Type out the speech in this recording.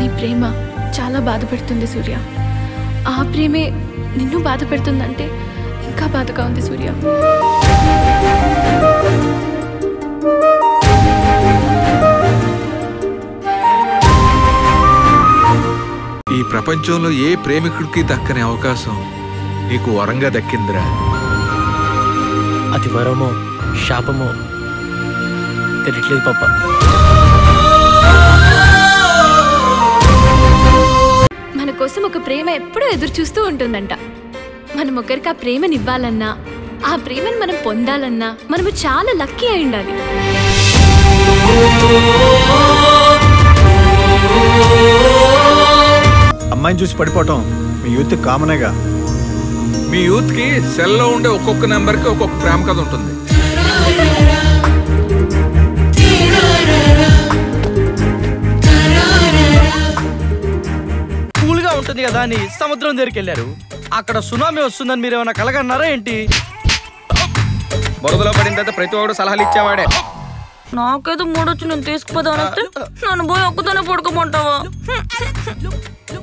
నీ ప్రేమ చాలా బాధ పెడుతుంది సూర్య ఆ ప్రేమే నిన్ను బాధ పెడుతుందంటే ఇంకా బాధగా ఉంది సూర్య ఈ ప్రపంచంలో ఏ ప్రేమికుడికి దక్కని అవకాశం నీకు వరంగా దక్కిందిరా అది వరమో శాపమో తెలియట్లేదు పాప మన కోసం ఒక ప్రేమ ఎప్పుడూ ఎదురు చూస్తూ ఉంటుందంట మనం ఒకరికి ఆ ప్రేమనివ్వాలన్నా ఆ ప్రేమను మనం పొందాలన్నా మనము చాలా లక్కీ అయి ఉండాలి అమ్మాయిని చూసి పడిపోవటం మీ యూత్ కామనేగా మీ యూత్ కి సెల్లో ఉండే ఒక్కొక్క నెంబర్ కి ఒక్కొక్క ప్రేమ కథ ఉంటుంది కూల్ గా ఉంటుంది కదా అని సముద్రం దగ్గరికి వెళ్ళారు అక్కడ సునామీ వస్తుందని మీరు ఏమైనా కలగన్నారా ఏంటి బురదలో పడిన తర్వాత ప్రతి ఒక్కడు సలహాలు ఇచ్చేవాడే నాకేదో మూడొచ్చి నేను తీసుకుపోదాను నన్ను పోయి ఒక్కతోనే పడుకోమంటావా